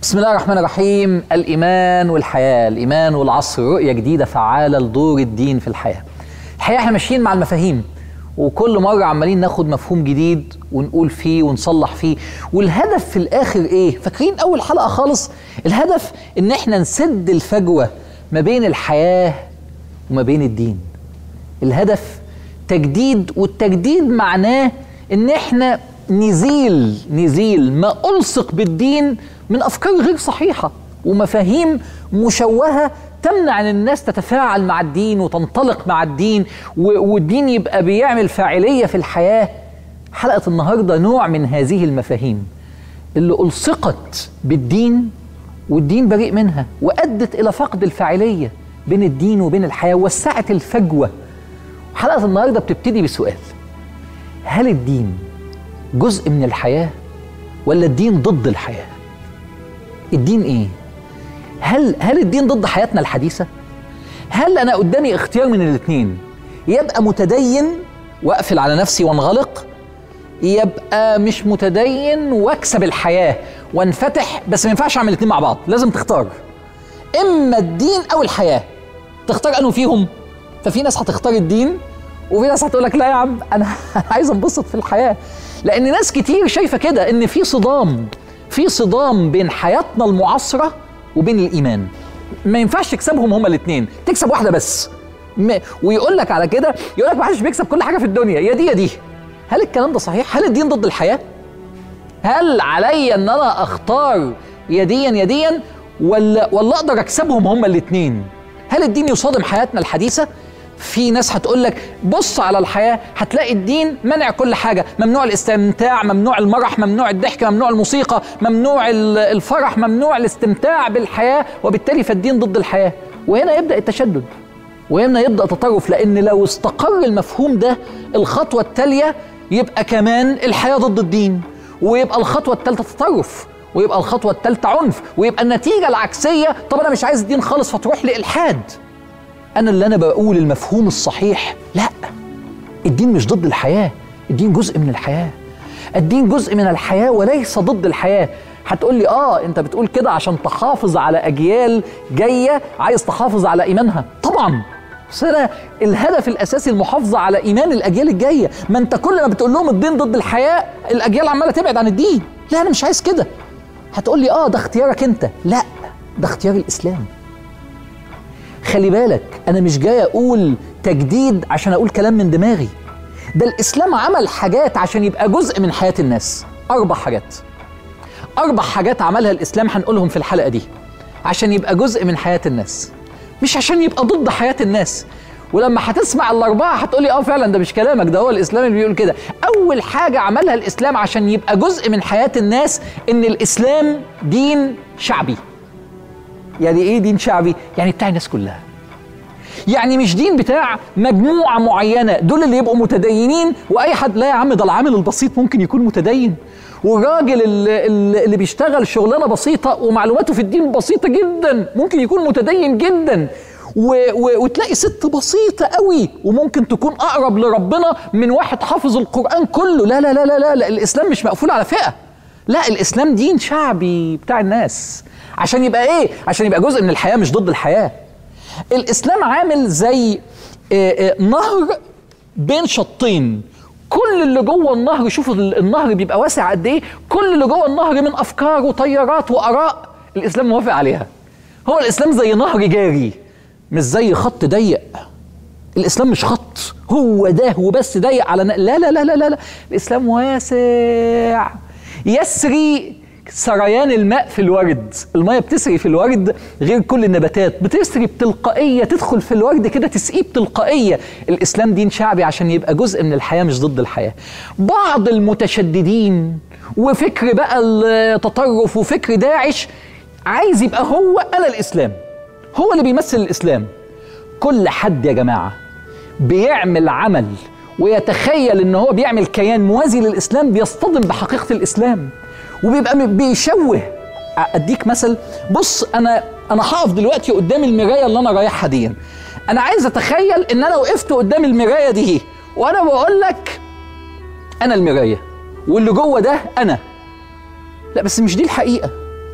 بسم الله الرحمن الرحيم الإيمان والحياة الإيمان والعصر رؤية جديدة فعالة لدور الدين في الحياة الحقيقة احنا ماشيين مع المفاهيم وكل مرة عمالين ناخد مفهوم جديد ونقول فيه ونصلح فيه والهدف في الآخر إيه؟ فاكرين أول حلقة خالص الهدف إن احنا نسد الفجوة ما بين الحياة وما بين الدين الهدف تجديد والتجديد معناه إن احنا نزيل نزيل ما ألصق بالدين من أفكار غير صحيحة ومفاهيم مشوهة تمنع ان الناس تتفاعل مع الدين وتنطلق مع الدين والدين يبقى بيعمل فاعليه في الحياه حلقه النهارده نوع من هذه المفاهيم اللي الصقت بالدين والدين بريء منها وادت الى فقد الفاعليه بين الدين وبين الحياه وسعت الفجوه حلقه النهارده بتبتدي بسؤال هل الدين جزء من الحياه ولا الدين ضد الحياه الدين ايه هل هل الدين ضد حياتنا الحديثه؟ هل انا قدامي اختيار من الاثنين؟ يبقى متدين واقفل على نفسي وانغلق يبقى مش متدين واكسب الحياه وانفتح بس ما ينفعش اعمل الاثنين مع بعض، لازم تختار. اما الدين او الحياه. تختار انه فيهم؟ ففي ناس هتختار الدين وفي ناس هتقول لك لا يا عم انا عايز انبسط في الحياه. لان ناس كتير شايفه كده ان في صدام في صدام بين حياتنا المعاصره وبين الايمان ما ينفعش تكسبهم هما الاثنين تكسب واحده بس م... ويقول لك على كده يقول لك ما حدش بيكسب كل حاجه في الدنيا يا دي يا دي هل الكلام ده صحيح هل الدين ضد الحياه هل علي ان انا اختار يديا يديا ولا ولا اقدر اكسبهم هما الاثنين هل الدين يصادم حياتنا الحديثه في ناس هتقول لك بص على الحياه هتلاقي الدين منع كل حاجه ممنوع الاستمتاع ممنوع المرح ممنوع الضحك ممنوع الموسيقى ممنوع الفرح ممنوع الاستمتاع بالحياه وبالتالي فالدين ضد الحياه وهنا يبدا التشدد وهنا يبدا تطرف لان لو استقر المفهوم ده الخطوه التاليه يبقى كمان الحياه ضد الدين ويبقى الخطوه الثالثه تطرف ويبقى الخطوه الثالثه عنف ويبقى النتيجه العكسيه طب انا مش عايز الدين خالص فتروح لالحاد انا اللي انا بقول المفهوم الصحيح لا الدين مش ضد الحياه الدين جزء من الحياه الدين جزء من الحياه وليس ضد الحياه هتقول لي اه انت بتقول كده عشان تحافظ على اجيال جايه عايز تحافظ على ايمانها طبعا بس انا الهدف الاساسي المحافظه على ايمان الاجيال الجايه ما انت كل ما بتقول لهم الدين ضد الحياه الاجيال عماله تبعد عن الدين لا انا مش عايز كده هتقول لي اه ده اختيارك انت لا ده اختيار الاسلام خلي بالك انا مش جاي اقول تجديد عشان اقول كلام من دماغي ده الاسلام عمل حاجات عشان يبقى جزء من حياه الناس اربع حاجات اربع حاجات عملها الاسلام هنقولهم في الحلقه دي عشان يبقى جزء من حياه الناس مش عشان يبقى ضد حياه الناس ولما هتسمع الاربعه هتقولي اه فعلا ده مش كلامك ده هو الاسلام اللي بيقول كده اول حاجه عملها الاسلام عشان يبقى جزء من حياه الناس ان الاسلام دين شعبي يعني ايه دين شعبي؟ يعني بتاع الناس كلها. يعني مش دين بتاع مجموعة معينة دول اللي يبقوا متدينين وأي حد لا يا عم ده العامل البسيط ممكن يكون متدين والراجل اللي, اللي بيشتغل شغلانة بسيطة ومعلوماته في الدين بسيطة جدا ممكن يكون متدين جدا و و وتلاقي ست بسيطة قوي وممكن تكون أقرب لربنا من واحد حافظ القرآن كله لا لا لا لا لا, لا الإسلام مش مقفول على فئة لا الإسلام دين شعبي بتاع الناس عشان يبقى ايه عشان يبقى جزء من الحياه مش ضد الحياه الاسلام عامل زي نهر بين شطين كل اللي جوه النهر شوفوا النهر بيبقى واسع قد ايه كل اللي جوه النهر من افكار وتيارات واراء الاسلام موافق عليها هو الاسلام زي نهر جاري مش زي خط ضيق الاسلام مش خط هو ده وبس ضيق على لا لا لا لا لا الاسلام واسع يسري سريان الماء في الورد المية بتسري في الورد غير كل النباتات بتسري بتلقائية تدخل في الورد كده تسقيه بتلقائية الإسلام دين شعبي عشان يبقى جزء من الحياة مش ضد الحياة بعض المتشددين وفكر بقى التطرف وفكر داعش عايز يبقى هو أنا الإسلام هو اللي بيمثل الإسلام كل حد يا جماعة بيعمل عمل ويتخيل ان هو بيعمل كيان موازي للاسلام بيصطدم بحقيقه الاسلام وبيبقى بيشوه اديك مثل بص انا انا هقف دلوقتي قدام المرايه اللي انا رايحها دي انا عايز اتخيل ان انا وقفت قدام المرايه دي وانا بقول لك انا المرايه واللي جوه ده انا لا بس مش دي الحقيقه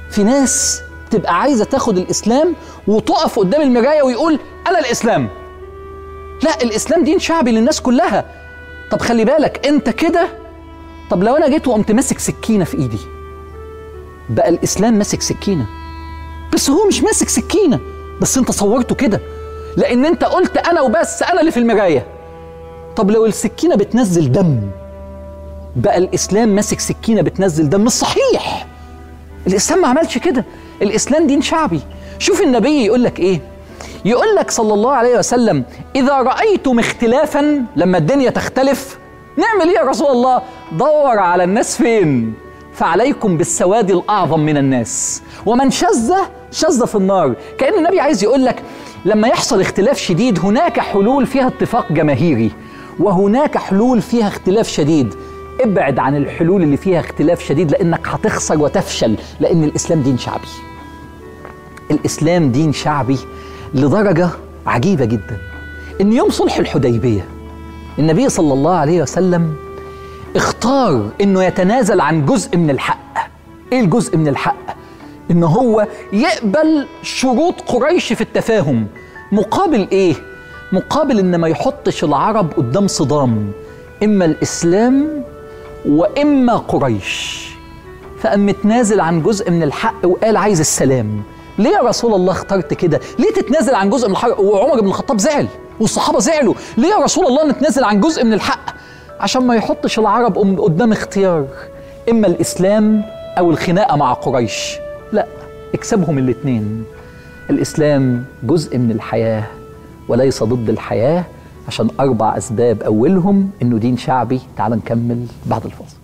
في ناس تبقى عايزه تاخد الاسلام وتقف قدام المرايه ويقول انا الاسلام لا الاسلام دين شعبي للناس كلها طب خلي بالك انت كده طب لو انا جيت وقمت ماسك سكينه في ايدي بقى الاسلام ماسك سكينه بس هو مش ماسك سكينه بس انت صورته كده لان انت قلت انا وبس انا اللي في المرايه طب لو السكينه بتنزل دم بقى الاسلام ماسك سكينه بتنزل دم مش صحيح الاسلام ما عملش كده الاسلام دين شعبي شوف النبي يقول لك ايه يقول لك صلى الله عليه وسلم اذا رايتم اختلافا لما الدنيا تختلف نعمل ايه يا رسول الله دور على الناس فين فعليكم بالسواد الاعظم من الناس ومن شذ شذ في النار كان النبي عايز يقول لك لما يحصل اختلاف شديد هناك حلول فيها اتفاق جماهيري وهناك حلول فيها اختلاف شديد ابعد عن الحلول اللي فيها اختلاف شديد لانك هتخسر وتفشل لان الاسلام دين شعبي الاسلام دين شعبي لدرجه عجيبه جدا ان يوم صلح الحديبيه النبي صلى الله عليه وسلم اختار انه يتنازل عن جزء من الحق ايه الجزء من الحق ان هو يقبل شروط قريش في التفاهم مقابل ايه مقابل ان ما يحطش العرب قدام صدام اما الاسلام واما قريش فقام متنازل عن جزء من الحق وقال عايز السلام ليه يا رسول الله اخترت كده ليه تتنازل عن جزء من الحق وعمر بن الخطاب زعل والصحابه زعلوا ليه يا رسول الله نتنازل عن جزء من الحق عشان ما يحطش العرب قدام اختيار اما الاسلام او الخناقه مع قريش لا اكسبهم الاثنين الاسلام جزء من الحياه وليس ضد الحياه عشان اربع اسباب اولهم انه دين شعبي تعال نكمل بعد الفاصل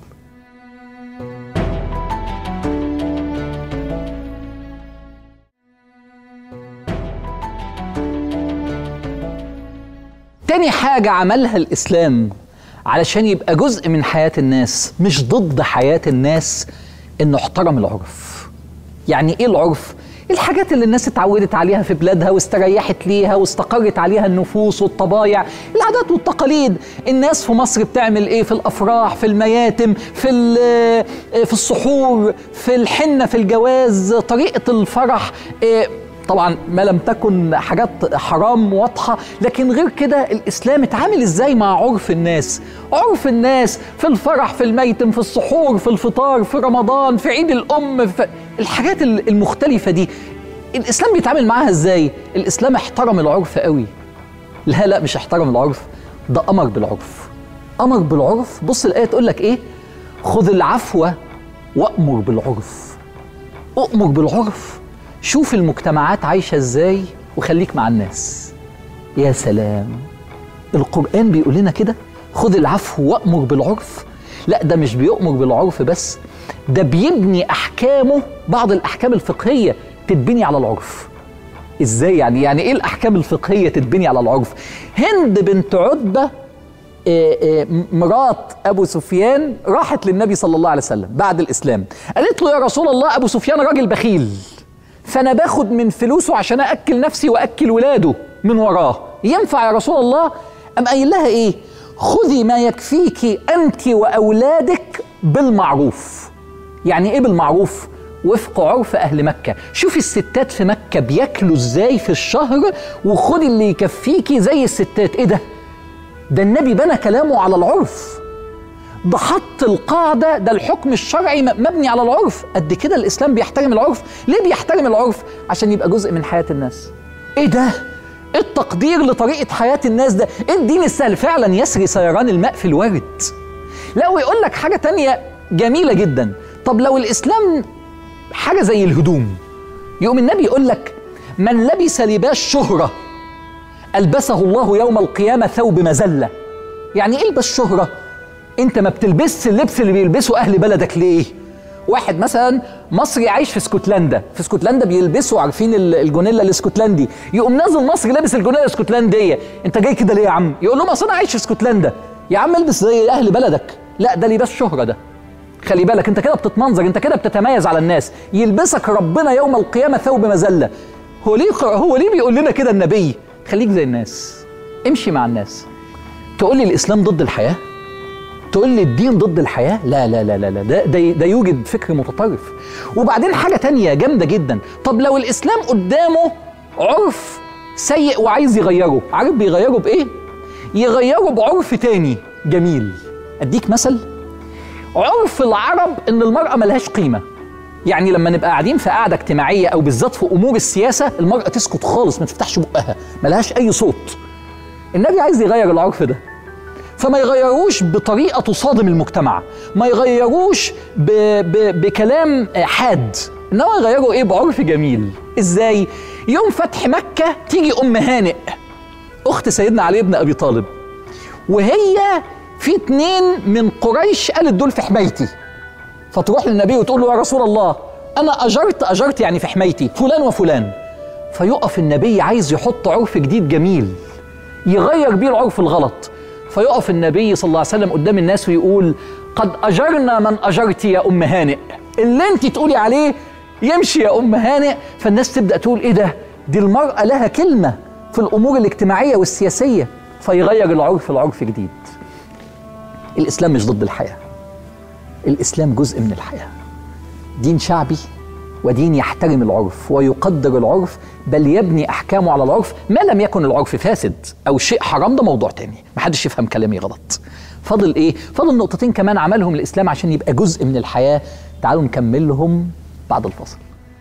تاني حاجة عملها الإسلام علشان يبقى جزء من حياة الناس مش ضد حياة الناس إنه احترم العرف يعني إيه العرف؟ الحاجات اللي الناس اتعودت عليها في بلادها واستريحت ليها واستقرت عليها النفوس والطبايع العادات والتقاليد الناس في مصر بتعمل ايه في الافراح في المياتم في في السحور في الحنه في الجواز طريقه الفرح إيه طبعا ما لم تكن حاجات حرام واضحة لكن غير كده الإسلام اتعامل إزاي مع عرف الناس عرف الناس في الفرح في الميتم في السحور في الفطار في رمضان في عيد الأم في الحاجات المختلفة دي الإسلام بيتعامل معاها إزاي الإسلام احترم العرف قوي لا لا مش احترم العرف ده أمر بالعرف أمر بالعرف بص الآية تقول لك إيه خذ العفو وأمر بالعرف أؤمر بالعرف شوف المجتمعات عايشة ازاي وخليك مع الناس يا سلام القرآن بيقول لنا كده خذ العفو وأمر بالعرف لا ده مش بيأمر بالعرف بس ده بيبني أحكامه بعض الأحكام الفقهية تتبني على العرف ازاي يعني يعني ايه الأحكام الفقهية تتبني على العرف هند بنت عتبة مرات ابو سفيان راحت للنبي صلى الله عليه وسلم بعد الاسلام قالت له يا رسول الله ابو سفيان راجل بخيل فانا باخد من فلوسه عشان اكل نفسي واكل ولاده من وراه ينفع يا رسول الله ام قايل لها ايه خذي ما يكفيك انت واولادك بالمعروف يعني ايه بالمعروف وفق عرف اهل مكه شوفي الستات في مكه بياكلوا ازاي في الشهر وخدي اللي يكفيكي زي الستات ايه ده ده النبي بنى كلامه على العرف ده حط القاعدة ده الحكم الشرعي مبني على العرف قد كده الإسلام بيحترم العرف ليه بيحترم العرف عشان يبقى جزء من حياة الناس إيه ده إيه التقدير لطريقة حياة الناس ده إيه الدين السهل فعلا يسري سيران الماء في الورد لا ويقول لك حاجة تانية جميلة جدا طب لو الإسلام حاجة زي الهدوم يقوم النبي يقول لك من لبس لباس شهرة ألبسه الله يوم القيامة ثوب مزلة يعني إيه البس شهرة انت ما بتلبسش اللبس اللي بيلبسه اهل بلدك ليه واحد مثلا مصري عايش في اسكتلندا في اسكتلندا بيلبسوا عارفين الجونيلا الاسكتلندي يقوم نازل مصري لابس الجونيلا الاسكتلنديه انت جاي كده ليه يا عم يقول لهم اصل انا عايش في اسكتلندا يا عم البس زي اهل بلدك لا ده لباس شهره ده خلي بالك انت كده بتتمنظر انت كده بتتميز على الناس يلبسك ربنا يوم القيامه ثوب مذله هو ليه هو ليه بيقول لنا كده النبي خليك زي الناس امشي مع الناس تقول لي الاسلام ضد الحياه تقول لي الدين ضد الحياه لا لا لا لا, لا. ده, ده ده يوجد فكر متطرف وبعدين حاجه تانية جامده جدا طب لو الاسلام قدامه عرف سيء وعايز يغيره عارف بيغيره بايه يغيره بعرف تاني جميل اديك مثل عرف العرب ان المراه ملهاش قيمه يعني لما نبقى قاعدين في قعده اجتماعيه او بالذات في امور السياسه المراه تسكت خالص ما تفتحش بقها ملهاش اي صوت النبي عايز يغير العرف ده فما يغيروش بطريقه تصادم المجتمع ما يغيروش ب... ب... بكلام حاد انما يغيروا ايه بعرف جميل ازاي يوم فتح مكه تيجي ام هانئ اخت سيدنا علي بن ابي طالب وهي في اتنين من قريش قالت دول في حمايتي فتروح للنبي وتقول له يا رسول الله انا اجرت اجرت يعني في حمايتي فلان وفلان فيقف النبي عايز يحط عرف جديد جميل يغير بيه العرف الغلط فيقف النبي صلى الله عليه وسلم قدام الناس ويقول قد اجرنا من اجرت يا ام هانئ اللي انت تقولي عليه يمشي يا ام هانئ فالناس تبدا تقول ايه ده دي المراه لها كلمه في الامور الاجتماعيه والسياسيه فيغير العرف العرف جديد الاسلام مش ضد الحياه الاسلام جزء من الحياه دين شعبي ودين يحترم العرف ويقدر العرف بل يبني احكامه على العرف ما لم يكن العرف فاسد او شيء حرام ده موضوع تاني محدش يفهم كلامي غلط فاضل ايه فاضل نقطتين كمان عملهم الاسلام عشان يبقى جزء من الحياه تعالوا نكملهم بعد الفصل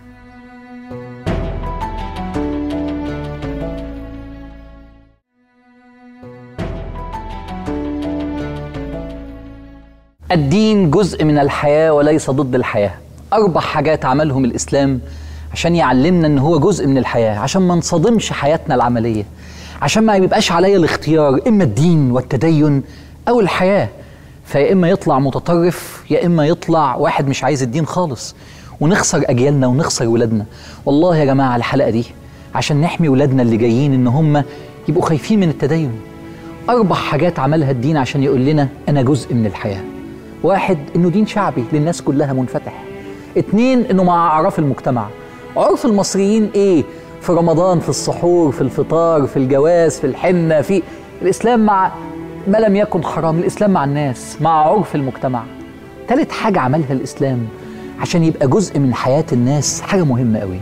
الدين جزء من الحياة وليس ضد الحياة أربع حاجات عملهم الإسلام عشان يعلمنا إن هو جزء من الحياة عشان ما نصادمش حياتنا العملية عشان ما يبقاش عليا الاختيار إما الدين والتدين أو الحياة فيا إما يطلع متطرف يا إما يطلع واحد مش عايز الدين خالص ونخسر أجيالنا ونخسر ولادنا والله يا جماعة الحلقة دي عشان نحمي ولادنا اللي جايين إن هم يبقوا خايفين من التدين أربع حاجات عملها الدين عشان يقول لنا أنا جزء من الحياة واحد انه دين شعبي للناس كلها منفتح اتنين انه مع اعراف المجتمع عرف المصريين ايه في رمضان في السحور في الفطار في الجواز في الحنه في الاسلام مع ما لم يكن حرام الاسلام مع الناس مع عرف المجتمع تالت حاجه عملها الاسلام عشان يبقى جزء من حياه الناس حاجه مهمه قوي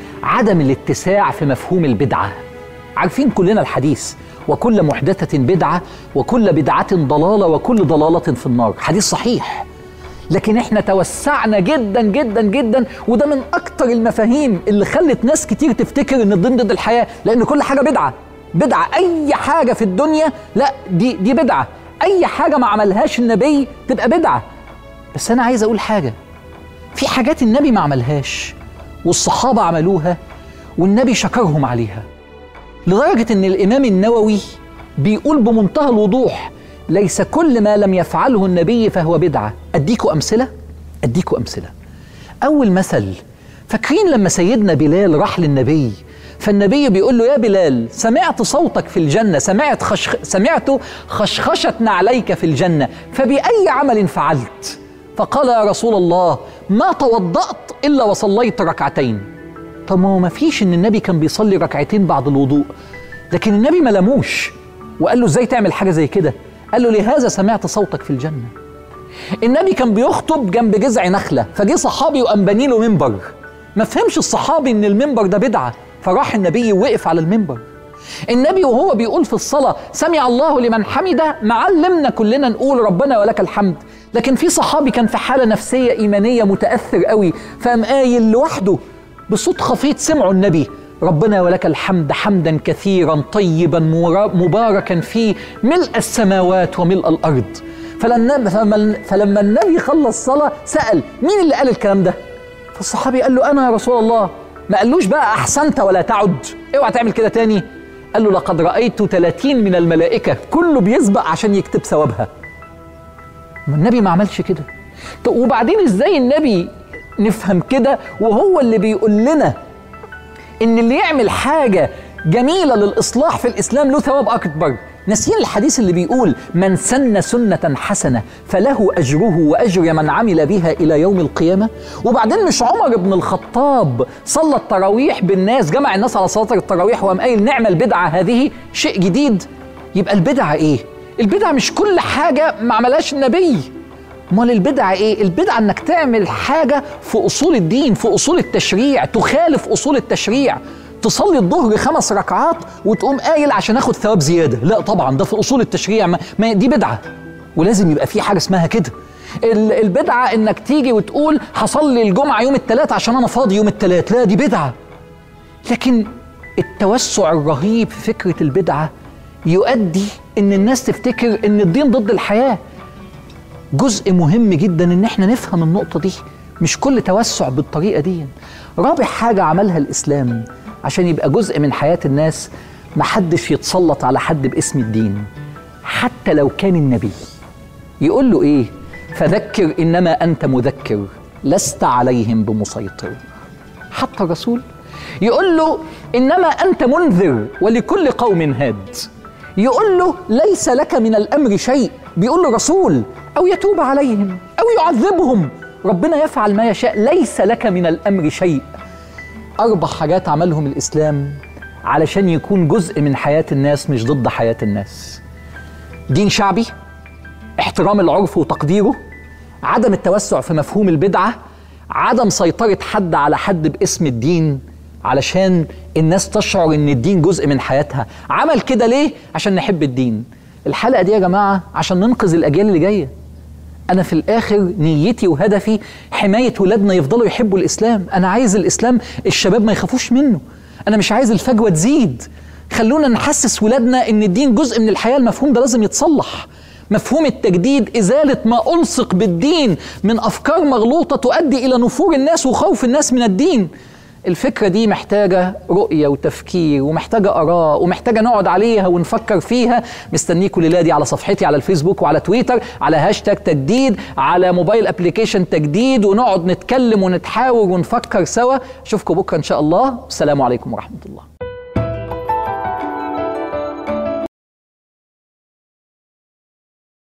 عدم الاتساع في مفهوم البدعه عارفين كلنا الحديث وكل محدثة بدعة وكل بدعة ضلالة وكل ضلالة في النار حديث صحيح لكن احنا توسعنا جدا جدا جدا وده من اكتر المفاهيم اللي خلت ناس كتير تفتكر ان الدين ضد الحياة لان كل حاجة بدعة بدعة اي حاجة في الدنيا لا دي دي بدعة اي حاجة ما عملهاش النبي تبقى بدعة بس انا عايز اقول حاجة في حاجات النبي ما عملهاش والصحابة عملوها والنبي شكرهم عليها لدرجة إن الإمام النووي بيقول بمنتهى الوضوح ليس كل ما لم يفعله النبي فهو بدعة أديكوا أمثلة أديكوا أمثلة أول مثل فاكرين لما سيدنا بلال راح للنبي فالنبي بيقول له يا بلال سمعت صوتك في الجنة سمعت خشخ سمعت خشخشة نعليك في الجنة فبأي عمل فعلت فقال يا رسول الله ما توضأت إلا وصليت ركعتين طب ما هو ما فيش ان النبي كان بيصلي ركعتين بعد الوضوء لكن النبي ما لموش وقال له ازاي تعمل حاجه زي كده قال له لهذا سمعت صوتك في الجنه النبي كان بيخطب جنب جذع نخله فجه صحابي وقام بني له منبر ما فهمش الصحابي ان المنبر ده بدعه فراح النبي وقف على المنبر النبي وهو بيقول في الصلاة سمع الله لمن حمده معلمنا كلنا نقول ربنا ولك الحمد لكن في صحابي كان في حالة نفسية إيمانية متأثر قوي فقام قايل لوحده بصوت خفيض سمعوا النبي ربنا ولك الحمد حمدا كثيرا طيبا مباركا فيه ملء السماوات وملء الارض فلما النبي خلص صلاه سال مين اللي قال الكلام ده فالصحابي قال له انا يا رسول الله ما قالوش بقى احسنت ولا تعد اوعى تعمل كده تاني قال له لقد رايت 30 من الملائكه كله بيسبق عشان يكتب ثوابها النبي ما عملش كده وبعدين ازاي النبي نفهم كده وهو اللي بيقول لنا ان اللي يعمل حاجه جميله للاصلاح في الاسلام له ثواب اكبر ناسيين الحديث اللي بيقول من سن سنة حسنة فله أجره وأجر من عمل بها إلى يوم القيامة وبعدين مش عمر بن الخطاب صلى التراويح بالناس جمع الناس على صلاة التراويح وقام قايل نعم البدعة هذه شيء جديد يبقى البدعة إيه؟ البدعة مش كل حاجة ما عملهاش النبي امال البدعة ايه البدعة انك تعمل حاجة في اصول الدين في اصول التشريع تخالف اصول التشريع تصلي الظهر خمس ركعات وتقوم قايل عشان اخد ثواب زيادة لا طبعا ده في اصول التشريع ما, ما دي بدعة ولازم يبقى في حاجة اسمها كده ال- البدعة انك تيجي وتقول هصلي الجمعة يوم الثلاث عشان انا فاضي يوم الثلاث لا دي بدعة لكن التوسع الرهيب في فكرة البدعة يؤدي ان الناس تفتكر ان الدين ضد الحياة جزء مهم جدا ان احنا نفهم النقطة دي مش كل توسع بالطريقة دي رابع حاجة عملها الإسلام عشان يبقى جزء من حياة الناس محدش يتسلط على حد باسم الدين حتى لو كان النبي يقول له ايه فذكر انما انت مذكر لست عليهم بمسيطر حتى الرسول يقول له انما انت منذر ولكل قوم هاد يقول له ليس لك من الامر شيء بيقول له رسول او يتوب عليهم او يعذبهم ربنا يفعل ما يشاء ليس لك من الامر شيء اربع حاجات عملهم الاسلام علشان يكون جزء من حياه الناس مش ضد حياه الناس دين شعبي احترام العرف وتقديره عدم التوسع في مفهوم البدعه عدم سيطره حد على حد باسم الدين علشان الناس تشعر ان الدين جزء من حياتها عمل كده ليه عشان نحب الدين الحلقه دي يا جماعه عشان ننقذ الاجيال اللي جايه انا في الاخر نيتي وهدفي حمايه ولادنا يفضلوا يحبوا الاسلام انا عايز الاسلام الشباب ما يخافوش منه انا مش عايز الفجوه تزيد خلونا نحسس ولادنا ان الدين جزء من الحياه المفهوم ده لازم يتصلح مفهوم التجديد إزالة ما ألصق بالدين من أفكار مغلوطة تؤدي إلى نفور الناس وخوف الناس من الدين الفكرة دي محتاجة رؤية وتفكير ومحتاجة آراء ومحتاجة نقعد عليها ونفكر فيها مستنيكم الليلة دي على صفحتي على الفيسبوك وعلى تويتر على هاشتاج تجديد على موبايل ابلكيشن تجديد ونقعد نتكلم ونتحاور ونفكر سوا أشوفكم بكرة إن شاء الله والسلام عليكم ورحمة الله